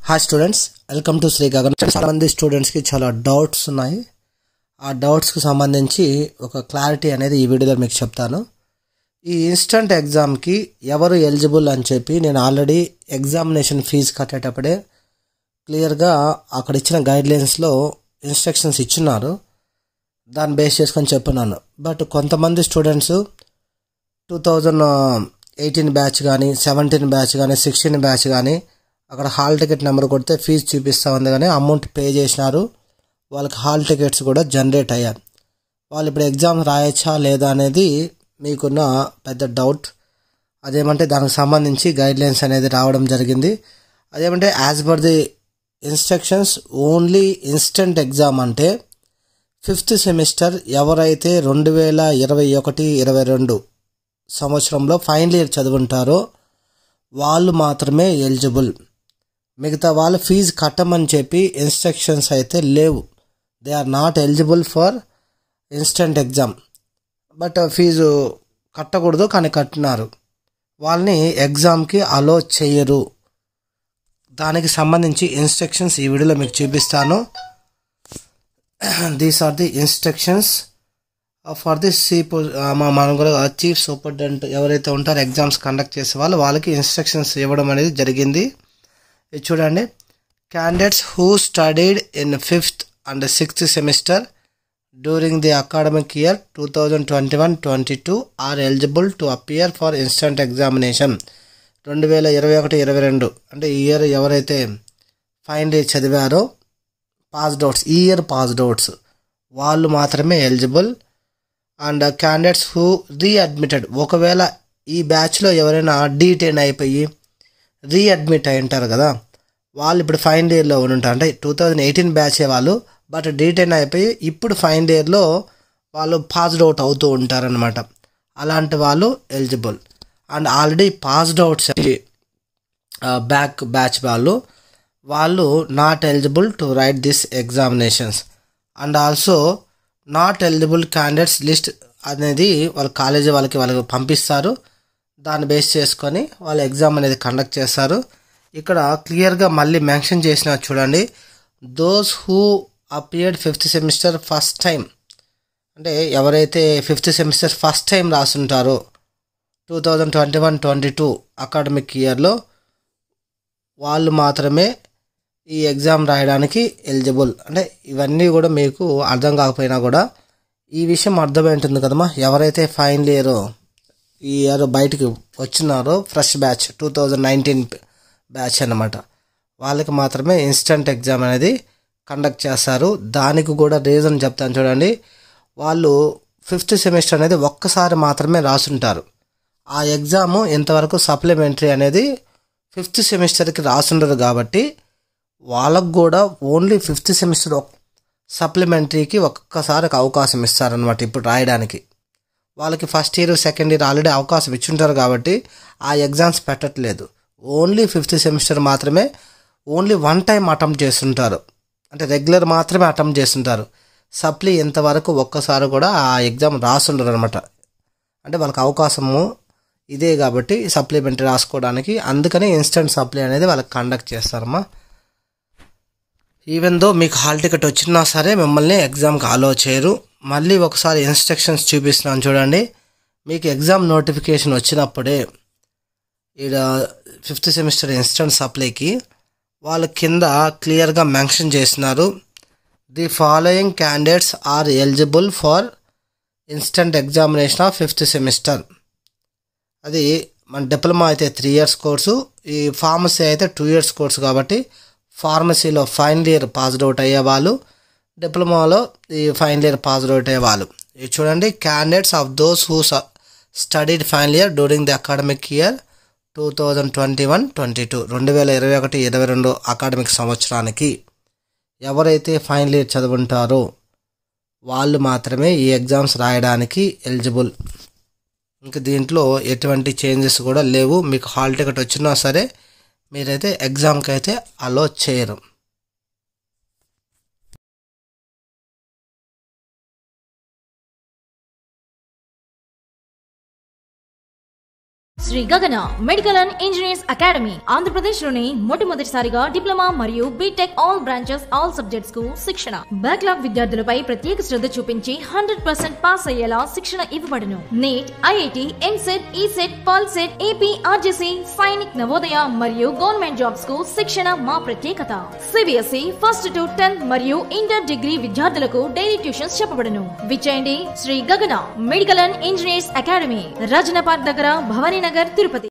hi students welcome to Sri Gagan చాలా మంది స్టూడెంట్స్కి చాలా డౌట్స్ ఉన్నాయి ఆ డౌట్స్కి సంబంధించి ఒక క్లారిటీ అనేది ఈ వీడియోలో మీకు చెప్తాను ఈ ఇన్స్టంట్ ఎగ్జామ్కి ఎవరు ఎలిజిబుల్ అని చెప్పి నేను ఆల్రెడీ ఎగ్జామినేషన్ ఫీజు కట్టేటప్పుడే క్లియర్గా అక్కడ ఇచ్చిన గైడ్లైన్స్లో ఇన్స్ట్రక్షన్స్ ఇచ్చున్నారు దాన్ని బేస్ చేసుకొని చెప్పున్నాను బట్ కొంతమంది students two thousand eighteen batch కానీ సెవెంటీన్ బ్యాచ్ కానీ సిక్స్టీన్ బ్యాచ్ కానీ అక్కడ హాల్ టికెట్ నెంబర్ కొడితే ఫీజు చూపిస్తూ ఉంది కానీ అమౌంట్ పే చేసినారు వాళ్ళకి హాల్ టికెట్స్ కూడా జనరేట్ అయ్యారు వాళ్ళు ఇప్పుడు ఎగ్జామ్ రాయొచ్చా లేదా అనేది మీకున్న పెద్ద డౌట్ అదేమంటే దానికి సంబంధించి గైడ్లైన్స్ అనేది రావడం జరిగింది అదేమంటే as per the instructions only instant exam అంటే ఫిఫ్త్ సెమిస్టర్ ఎవరైతే రెండు వేల ఇరవై ఒకటి ఇరవై రెండు సంవత్సరంలో ఫైనల్ ఇయర్ చదువుంటారో వాళ్ళు మాత్రమే ఎలిజిబుల్ మిగతా వాళ్ళు ఫీజు కట్టమని చెప్పి ఇన్స్ట్రక్షన్స్ అయితే లేవు they are not eligible for instant exam but fee కట్టకూడదు కానీ కట్టినారు వాళ్ళని ఎగ్జామ్కి అలో చేయరు దానికి సంబంధించి ఇన్స్ట్రక్షన్స్ ఈ వీడియోలో మీకు చూపిస్తాను these are the instructions for the సి మనం కూడా చీఫ్ సూపరింటెండెంట్ ఎవరైతే ఉంటారో ఎగ్జామ్స్ కండక్ట్ చేసే వాళ్ళు వాళ్ళకి ఇన్స్ట్రక్షన్స్ ఇవ్వడం అనేది జరిగింది ఇది చూడండి candidates who studied in fifth and sixth semester during the academic year two thousand twenty one twenty two are eligible to appear for instant examination రెండు వేల ఇరవై ఒకటి ఇరవై రెండు అంటే ఈ ఇయర్ ఎవరైతే ఫైనల్ ఇయర్ చదివారో పాస్డ్ అవుట్స్ ఈ ఇయర్ పాస్డ్ అవుట్స్ వాళ్ళు మాత్రమే eligible and candidates who readmitted ఒకవేళ ఈ బ్యాచ్లో ఎవరైనా డీటెయిన్ అయిపోయి రీఅడ్మిట్ అయి ఉంటారు కదా వాళ్ళు ఇప్పుడు ఫైనల్ ఇయర్లో ఉంటారు అంటే టూ థౌజండ్ ఎయిటీన్ బ్యాచే వాళ్ళు బట్ డీటెయిన్ అయిపోయి ఇప్పుడు ఫైనల్ ఇయర్లో వాళ్ళు పాస్డ్ అవుట్ అవుతూ ఉంటారనమాట అలాంటి వాళ్ళు eligible and already passed outs back batch వాళ్ళు వాళ్ళు not eligible to write this examinations and also not eligible candidates list అనేది వాళ్ళ కాలేజీ వాళ్ళకి వాళ్ళకి పంపిస్తారు దాన్ని బేస్ చేసుకొని వాళ్ళు ఎగ్జామ్ అనేది కండక్ట్ చేస్తారు ఇక్కడ క్లియర్గా మళ్ళీ మెన్షన్ చేసిన చూడండి those who appeared fifth semester first time అంటే ఎవరైతే ఫిఫ్త్ సెమిస్టర్ ఫస్ట్ టైం రాసుంటారో two thousand twenty one twenty two academic ఇయర్లో వాళ్ళు మాత్రమే ఈ ఎగ్జామ్ రాయడానికి ఎలిజిబుల్ అంటే ఇవన్నీ కూడా మీకు అర్థం కాకపోయినా కూడా ఈ విషయం అర్థమైంటుంది కదమ్మా ఎవరైతే ఫైనల్ ఇయర్ ఈ ఇయర్ బయటికి వచ్చినారో fresh batch two thousand nineteen batch అనమాట వాళ్ళకి మాత్రమే ఇన్స్టంట్ ఎగ్జామ్ అనేది కండక్ట్ చేస్తారు దానికి కూడా రీజన్ చెప్తాను చూడండి వాళ్ళు ఫిఫ్త్ సెమిస్టర్ అనేది ఒక్కసారి మాత్రమే రాసుంటారు ఆ ఎగ్జాము ఇంతవరకు సప్లిమెంటరీ అనేది ఫిఫ్త్ సెమిస్టర్కి రాసుండరు కాబట్టి వాళ్ళకు కూడా ఓన్లీ ఫిఫ్త్ సెమిస్టర్ సప్లిమెంటరీకి ఒక్కసారి అవకాశం ఇస్తారనమాట ఇప్పుడు రాయడానికి వాళ్ళకి first year second year already అవకాశం ఇచ్చుంటారు కాబట్టి ఆ ఎగ్జామ్స్ పెట్టట్లేదు ఓన్లీ ఫిఫ్త్ సెమిస్టర్ మాత్రమే ఓన్లీ వన్ టైం అటెంప్ట్ చేస్తుంటారు అంటే రెగ్యులర్ మాత్రమే అటెంప్ట్ చేస్తుంటారు సప్లీ ఇంతవరకు ఒక్కసారి కూడా ఆ ఎగ్జామ్ రాసుండరు అనమాట అంటే వాళ్ళకి అవకాశము ఇదే కాబట్టి సప్లిమెంటరీ రాసుకోవడానికి అందుకని ఇన్స్టెంట్ సప్లీ అనేది వాళ్ళకి కండక్ట్ చేస్తారమ్మా ఈవెన్ దో మీకు హాల్ టికెట్ వచ్చినా సరే మిమ్మల్ని ఎగ్జామ్కి అలో చేయరు మళ్ళీ ఒకసారి ఇన్స్ట్రక్షన్స్ చూపిస్తున్నాను చూడండి మీకు ఎగ్జామ్ నోటిఫికేషన్ వచ్చినప్పుడే ఈడ ఫిఫ్త్ సెమిస్టర్ ఇన్స్టెంట్ సప్లైకి వాళ్ళు కింద క్లియర్గా మెన్షన్ చేసినారు the following candidates are eligible for instant examination of fifth semester అది మన డిప్లొమా అయితే త్రీ ఇయర్స్ కోర్సు ఈ ఫార్మసీ అయితే టూ ఇయర్స్ కోర్సు కాబట్టి ఫార్మసీలో ఫైనల్ ఇయర్ పాస్డ్ అవుట్ అయ్యే వాళ్ళు డిప్లొమాలో ఈ ఫైనల్ ఇయర్ పాస్డ్ అవుట్ అయ్యే వాళ్ళు ఇది చూడండి candidates of those who studied final year during the academic year two thousand twenty one twenty two రెండు వేల ఇరవై ఒకటి ఇరవై రెండు అకాడమిక్ సంవత్సరానికి ఎవరైతే ఫైనల్ ఇయర్ చదువుంటారో వాళ్ళు మాత్రమే ఈ ఎగ్జామ్స్ రాయడానికి ఎలిజిబుల్ ఇంకా దీంట్లో ఎటువంటి చేంజెస్ కూడా లేవు మీకు హాల్ టికెట్ వచ్చినా సరే మీరైతే ఎగ్జామ్కి అయితే అలో చేయరు Sri Gagana medical and engineers academy Andhra Pradesh లోని మొట్టమొదటిసారిగా డిప్లొమా మరియు BTech all branches all subjects కు శిక్షణ బ్యాక్లాగ్ విద్యార్థులపై ప్రత్యేక శ్రద్ధ చూపించి హండ్రెడ్ పర్సెంట్ పాస్ అయ్యేలా శిక్షణ ఇవ్వబడును నీట్ ఐఐటి ఎంసెట్ ఈసెట్ పల్సెట్ ఏపీ ఆర్జేసీ సైనిక్ నవోదయ మరియు గవర్నమెంట్ జాబ్స్ కు శిక్షణ మా ప్రత్యేకత సిబిఎస్ఈ ఫస్ట్ టు టెన్త్ మరియు ఇంటర్ డిగ్రీ విద్యార్థులకు డైలీ ట్యూషన్స్ చెప్పబడును విచేయండి Shri Gagana medical and engineers academy Rajana park దగ్గర భవానీ నగర్ తిరుపతి